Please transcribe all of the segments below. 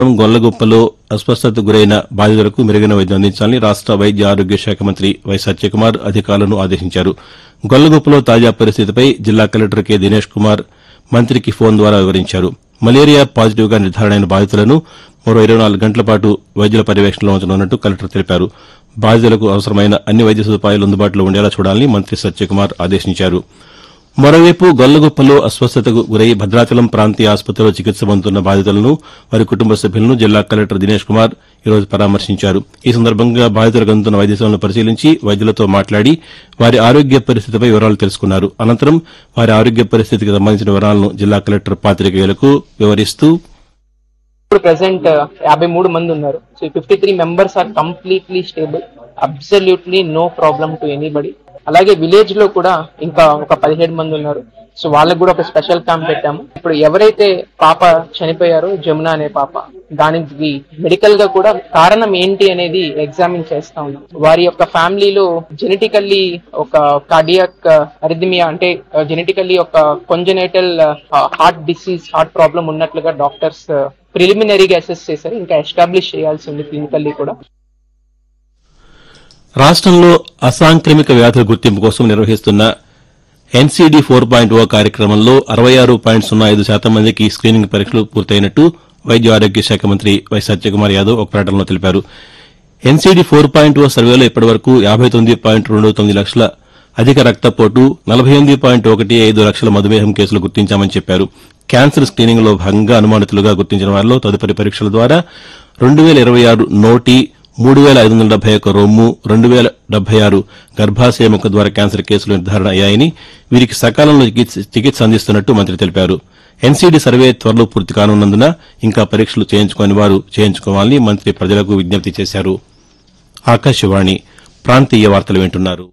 గొల్లగుప్పలో అస్వస్థతకు గురైన బాధితులకు మెరుగైన వైద్యం అందించాలని రాష్ట వైద్య ఆరోగ్య శాఖ మంత్రి వై సత్యకుమార్ అధికారులను ఆదేశించారు గొల్లగుప్పలో తాజా పరిస్థితిపై జిల్లా కలెక్టర్ కె దినేష్ కుమార్ మంత్రికి ఫోన్ ద్వారా వివరించారు మలేరియా పాజిటివ్గా నిర్ధారణ అయిన బాధితులను మరో ఇరవై నాలుగు గంటల పాటు వైద్యుల పర్యవేక్షణలో ఉంచనున్నట్టు కలెక్టర్ తెలిపారు బాధితులకు అవసరమైన అన్ని వైద్య సదుపాయాలు అందుబాటులో ఉండేలా చూడాలని మంత్రి సత్యకుమార్ ఆదేశించారు మరోవైపు గొల్లగుప్పలో అస్వస్థతకు గురై భద్రాచలం ప్రాంతీయ ఆసుపత్రిలో చికిత్స పొందుతున్న బాధితులను వారి కుటుంబ సభ్యులను జిల్లా కలెక్టర్ దినేష్ కుమార్ ఈరోజు పరామర్శించారు ఈ సందర్భంగా బాధితులకు అందుతున్న వైద్య సేవలను పరిశీలించి వైద్యులతో మాట్లాడి వారి ఆరోగ్య పరిస్థితిపై వివరాలు తెలుసుకున్నారు అనంతరం వారి ఆరోగ్య పరిస్థితికి సంబంధించిన వివరాలను జిల్లా కలెక్టర్ పాతికేయులకు వివరిస్తూ ఇప్పుడు ప్రెసెంట్ యాభై మూడు మంది ఉన్నారు so fifty three members are completely stable absolutely no problem to anybody అలాగే విలేజ్ లో కూడా ఇంకా ఒక పదిహేడు మంది ఉన్నారు సో వాళ్ళకి కూడా ఒక స్పెషల్ క్యాంప్ పెట్టాము ఇప్పుడు ఎవరైతే పాప చనిపోయారో జమున అనే పాప దానికి మెడికల్ గా కూడా కారణం ఏంటి అనేది ఎగ్జామిన్ చేస్తా ఉన్నాం వారి యొక్క ఫ్యామిలీలో జెనెటికల్లీ ఒక కార్డియాక్ అరిథమియా అంటే జెనెటికల్లీ ఒక congenital heart disease heart problem ఉన్నట్లుగా డాక్టర్స్ ప్రిలిమినరీగా అసెస్ చేశారు ఇంకా ఎస్టాబ్లిష్ చేయాల్సి ఉంది క్లినికల్లీ కూడా రాష్ట్రంలో అసాంక్రమిక వ్యాధుల గుర్తింపు కోసం నిర్వహిస్తున్న ఎన్సీడీ ఫోర్ పాయింట్ ఓ కార్యక్రమంలో అరవై ఆరు పాయింట్ సున్నా ఐదు శాతం మందికి స్క్రీనింగ్ పరీక్షలు పూర్తయినట్టు వైద్య ఆరోగ్య శాఖ మంత్రి వై సత్యకుమార్ యాదవ్ ఒక ప్రకటనలో తెలిపారు ఎన్సీడీ ఫోర్ పాయింట్ ఓ సర్వేలో ఇప్పటివరకు యాబై తొమ్మిది పాయింట్ రెండు తొమ్మిది లక్షల అధిక రక్తపోటు నలభై ఎనిమిది పాయింట్ ఒకటి ఐదు లక్షల మధుమేహం కేసులు గుర్తించామని చెప్పారు క్యాన్సర్ స్క్రీనింగ్ లో భాగంగా అనుమానితులుగా గుర్తించిన వారిలో తదుపరి పరీక్షల ద్వారా రెండు వేల ఇరవై ఆరు నోటి మూడు వేల ఐదు వందల డెబ్బై ఒక్క రొమ్ము రెండు వేల డెబ్బై ఆరు గర్భాశయ ముఖ ద్వారా క్యాన్సర్ కేసులు నిర్ధారణ అయ్యాయని వీరికి సకాలంలో చికిత్స- చికిత్స అందిస్తున్నట్టు మంత్రి తెలిపారు ఎన్సీడీ సర్వే త్వరలో పూర్తి కానున్నందున ఇంకా పరీక్షలు చేయించుకోని వారు చేయించుకోవాలని మంత్రి ప్రజలకు విజ్ఞప్తి చేశారు ఆకాశవాణి ప్రాంతీయ వార్తలు వింటున్నారు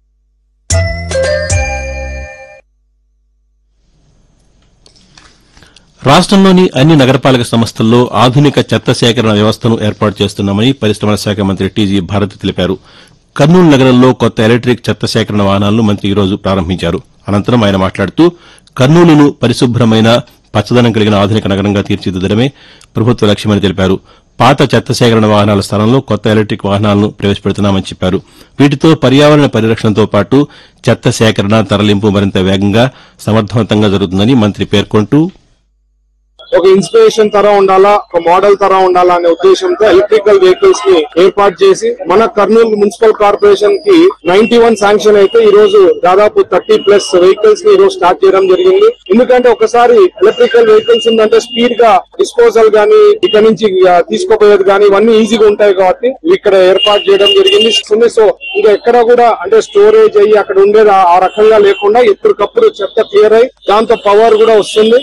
రాష్ట్రంలోని అన్ని నగరపాలక సంస్థల్లో ఆధునిక చెత్త సేకరణ వ్యవస్థను ఏర్పాటు చేస్తున్నామని పరిశ్రమల శాఖ మంత్రి టీజీ భారత్ తెలిపారు కర్నూలు నగరంలో కొత్త ఎలక్ట్రిక్ చెత్త సేకరణ వాహనాలను మంత్రి ఈ రోజు ప్రారంభించారు అనంతరం ఆయన మాట్లాడుతూ కర్నూలును పరిశుభ్రమైన పచ్చదనం కలిగిన ఆధునిక నగరంగా తీర్చిదిద్దడమే ప్రభుత్వ లక్ష్యమని తెలిపారు పాత చెత్త సేకరణ వాహనాల స్థానంలో కొత్త ఎలక్ట్రిక్ వాహనాలను ప్రవేశపెడుతున్నామని చెప్పారు వీటితో పర్యావరణ పరిరక్షణతో పాటు చెత్త సేకరణ తరలింపు మరింత వేగంగా సమర్థవంతంగా జరుగుతుందని మంత్రి పేర్కొంటూ ఒక ఇన్స్పిరేషన్ తర ఉండాలా ఒక మోడల్ తర ఉండాలా అనే ఉద్దేశంతో ఎలక్ట్రికల్ వెహికల్స్ ని ఏర్పాటు చేసి మన కర్నూలు మున్సిపల్ కార్పొరేషన్ కి నైన్టీ వన్ శాంక్షన్ అయితే ఈ రోజు దాదాపు థర్టీ ప్లస్ వెహికల్స్ ని ఈ రోజు స్టార్ట్ చేయడం జరిగింది ఎందుకంటే ఒకసారి ఎలక్ట్రికల్ వెహికల్స్ ఉందంటే స్పీడ్ గా డిస్పోజల్ గానీ ఇక్కడ నుంచి ఆ, తీసుకోపోయేది కానీ ఇవన్నీ ఈజీగా ఉంటాయి కాబట్టి ఇవి ఇక్కడ ఏర్పాటు చేయడం జరిగింది ఉంది. సో ఇంకా ఎక్కడ కూడా అంటే స్టోరేజ్ అయ్యి అక్కడ ఉండేది ఆ- ఆ రకంగా లేకుండా ఎప్పటికప్పుడు చెత్త క్లియర్ అయ్యి దాంతో పవర్ కూడా వస్తుంది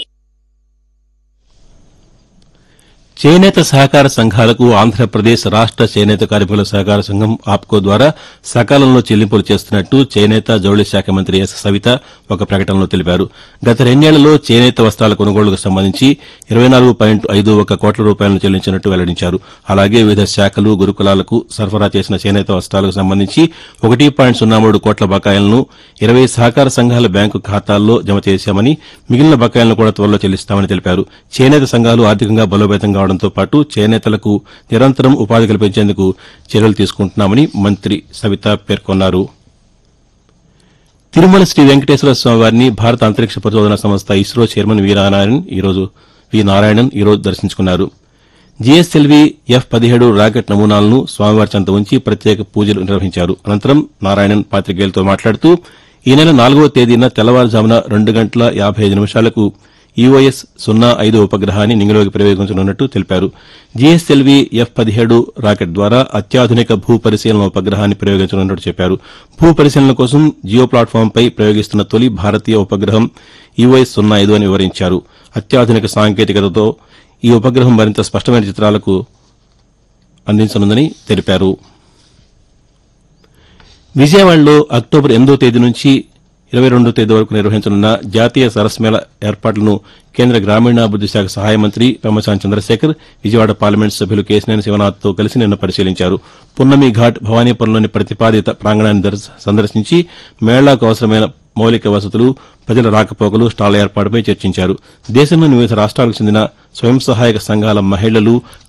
చేనేత సహకార సంఘాలకు ఆంధ్రప్రదేశ్ రాష్ట చేనేత కార్మికుల సహకార సంఘం ఆప్కో ద్వారా సకాలంలో చెల్లింపులు చేస్తున్నట్టు చేనేత జౌళి శాఖ మంత్రి ఎస్ సవిత ఒక ప్రకటనలో తెలిపారు గత రెండేళ్లలో చేనేత వస్త్రాల కొనుగోలుకు సంబంధించి ఇరవై నాలుగు పాయింట్ ఐదు ఒక కోట్ల రూపాయలను చెల్లించినట్టు వెల్లడించారు అలాగే వివిధ శాఖలు గురుకులాలకు సరఫరా చేసిన చేనేత వస్త్రాలకు సంబంధించి ఒకటి పాయింట్ సున్నా మూడు కోట్ల బకాయిలను ఇరవై సహకార సంఘాల బ్యాంకు ఖాతాల్లో జమ చేశామని మిగిలిన బకాయిలను కూడా త్వరలో చెల్లిస్తామని తెలిపారు చేనేత సంఘాలు ఆర్థికంగా బలోపేతం కావడంతో పాటు చేనేతలకు నిరంతరం ఉపాధి కల్పించేందుకు చర్యలు తీసుకుంటున్నామని మంత్రి సవిత పేర్కొన్నారు తిరుమల శ్రీ వెంకటేశ్వర స్వామి వారిని భారత అంతరిక్ష పరిశోధన సంస్థ ఇస్రో చైర్మన్ వి నారాయణన్ ఈరోజు వి నారాయణన్ ఈరోజు దర్శించుకున్నారు జీఎస్ఎల్వీ ఎఫ్ పదిహేడు రాకెట్ నమూనాలను స్వామివారి చెంత ఉంచి ప్రత్యేక పూజలు నిర్వహించారు అనంతరం నారాయణన్ పాతికేయులతో మాట్లాడుతూ ఈ నెల నాలుగవ తేదీన తెల్లవారుజామున రెండు గంటల యాభై ఐదు నిమిషాలకు ఈఓఎస్ సున్నా ఐదు ఉపగ్రహాన్ని నింగిలోకి ప్రయోగించనున్నట్టు తెలిపారు జీఎస్ఎల్వీ ఎఫ్ పదిహేడు రాకెట్ ద్వారా అత్యాధునిక భూ పరిశీలన ఉపగ్రహాన్ని ప్రయోగించనున్నట్టు చెప్పారు భూ పరిశీలన కోసం జియో ప్లాట్ఫామ్పై ప్రయోగిస్తున్న తొలి భారతీయ ఉపగ్రహం ఈఓఎస్ సున్నా ఐదు అని వివరించారు అత్యాధునిక సాంకేతికతతో ఈ ఉపగ్రహం మరింత స్పష్టమైన చిత్రాలకు అందించనుందని తెలిపారు విజయవాడలో అక్టోబర్ ఎనిమిదో తేదీ నుంచి ఇరవై రెండో తేదీ వరకు నిర్వహించనున్న జాతీయ సరస్ మేళ ఏర్పాట్లను కేంద్ర గ్రామీణాభివృద్ది శాఖ సహాయ మంత్రి పెమ్మసాని చంద్రశేఖర్ విజయవాడ పార్లమెంట్ సభ్యులు కేశినేని శివనాథ్తో కలిసి నిన్న పరిశీలించారు పున్నమి ఘాట్ భవానీపురంలోని ప్రతిపాదిత ప్రాంగణాన్ని దర్శ- సందర్శించి మేళాకు అవసరమైన మౌలిక వసతులు ప్రజల రాకపోకలు స్టాళ్ల ఏర్పాటుపై చర్చించారు దేశంలోని వివిధ రాష్ట్రాలకు చెందిన స్వయం సహాయక సంఘాల మహిళలు